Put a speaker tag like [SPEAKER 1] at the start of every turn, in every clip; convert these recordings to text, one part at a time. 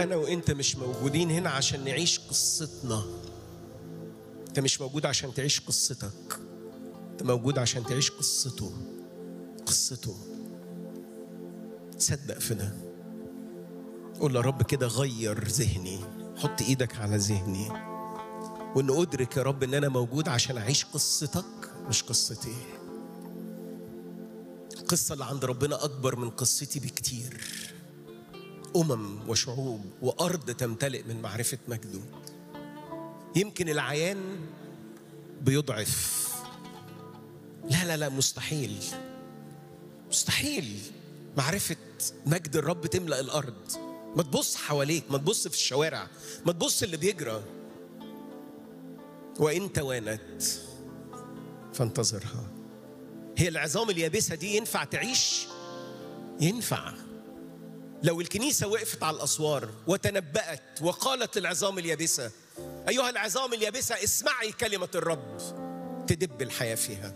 [SPEAKER 1] انا وانت مش موجودين هنا عشان نعيش قصتنا انت مش موجود عشان تعيش قصتك انت موجود عشان تعيش قصته قصته صدق في ده قول يا رب كده غير ذهني حط ايدك على ذهني وان ادرك يا رب ان انا موجود عشان اعيش قصتك مش قصتي القصه اللي عند ربنا اكبر من قصتي بكتير امم وشعوب وارض تمتلئ من معرفه مجده يمكن العيان بيضعف لا لا لا مستحيل مستحيل معرفة مجد الرب تملأ الأرض ما تبص حواليك ما تبص في الشوارع ما تبص اللي بيجرى وإن توانت فانتظرها هي العظام اليابسة دي ينفع تعيش ينفع لو الكنيسة وقفت على الأسوار وتنبأت وقالت للعظام اليابسة أيها العظام اليابسة اسمعي كلمة الرب تدب الحياة فيها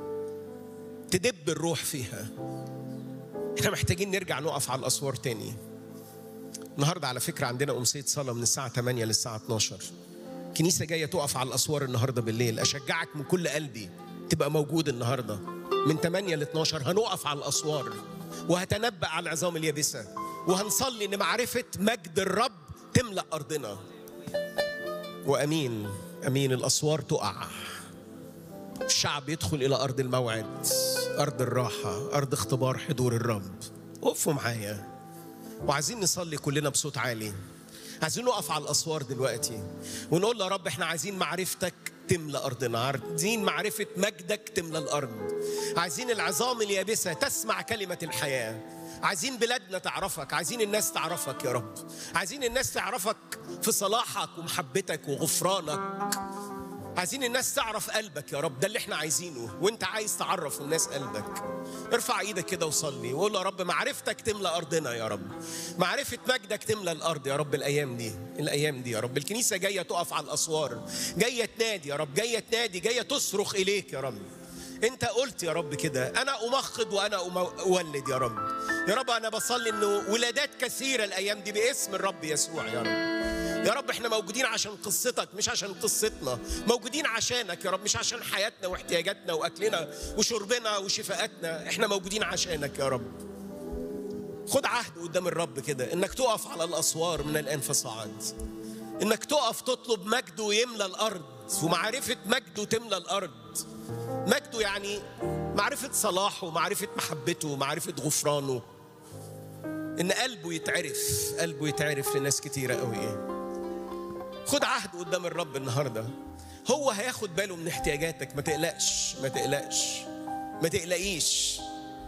[SPEAKER 1] تدب الروح فيها احنا محتاجين نرجع نقف على الأسوار تاني النهاردة على فكرة عندنا أمسية صلاة من الساعة 8 للساعة 12 كنيسة جاية تقف على الأسوار النهاردة بالليل أشجعك من كل قلبي تبقى موجود النهاردة من 8 ل 12 هنقف على الأسوار وهتنبأ على العظام اليابسة وهنصلي إن معرفة مجد الرب تملأ أرضنا وأمين أمين الأسوار تقع الشعب يدخل إلى أرض الموعد أرض الراحة أرض اختبار حضور الرب وقفوا معايا وعايزين نصلي كلنا بصوت عالي عايزين نقف على الأسوار دلوقتي ونقول يا رب احنا عايزين معرفتك تملى أرضنا عايزين معرفة مجدك تملى الأرض عايزين العظام اليابسة تسمع كلمة الحياة عايزين بلادنا تعرفك عايزين الناس تعرفك يا رب عايزين الناس تعرفك في صلاحك ومحبتك وغفرانك عايزين الناس تعرف قلبك يا رب ده اللي احنا عايزينه وانت عايز تعرف الناس قلبك ارفع ايدك كده وصلي وقول يا رب معرفتك تملى ارضنا يا رب معرفة مجدك تملى الارض يا رب الايام دي الايام دي يا رب الكنيسة جاية تقف على الاسوار جاية تنادي يا رب جاية تنادي جاية تصرخ اليك يا رب انت قلت يا رب كده انا امخض وانا اولد يا رب يا رب انا بصلي انه ولادات كثيره الايام دي باسم الرب يسوع يا رب يا رب احنا موجودين عشان قصتك مش عشان قصتنا موجودين عشانك يا رب مش عشان حياتنا واحتياجاتنا واكلنا وشربنا وشفاءاتنا احنا موجودين عشانك يا رب خد عهد قدام الرب كده انك تقف على الاسوار من الان فصاعد انك تقف تطلب مجده يملى الارض ومعرفه مجده تملى الارض مجده يعني معرفه صلاحه ومعرفه محبته ومعرفه غفرانه ان قلبه يتعرف قلبه يتعرف لناس كتيره قوي خد عهد قدام الرب النهارده هو هياخد باله من احتياجاتك ما تقلقش ما تقلقش ما تقلقيش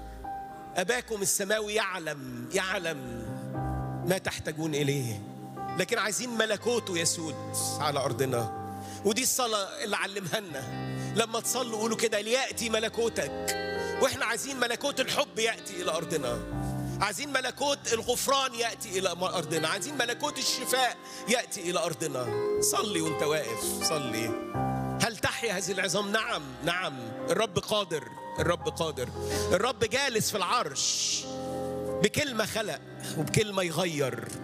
[SPEAKER 1] اباكم السماوي يعلم يعلم ما تحتاجون اليه لكن عايزين ملكوته يسود على ارضنا ودي الصلاه اللي علمها لنا لما تصلوا قولوا كده لياتي ملكوتك واحنا عايزين ملكوت الحب ياتي الى ارضنا عايزين ملكوت الغفران ياتي الى ارضنا عايزين ملكوت الشفاء ياتي الى ارضنا صلي وانت واقف صلي هل تحيا هذه العظام نعم نعم الرب قادر الرب قادر الرب جالس في العرش بكلمه خلق وبكلمه يغير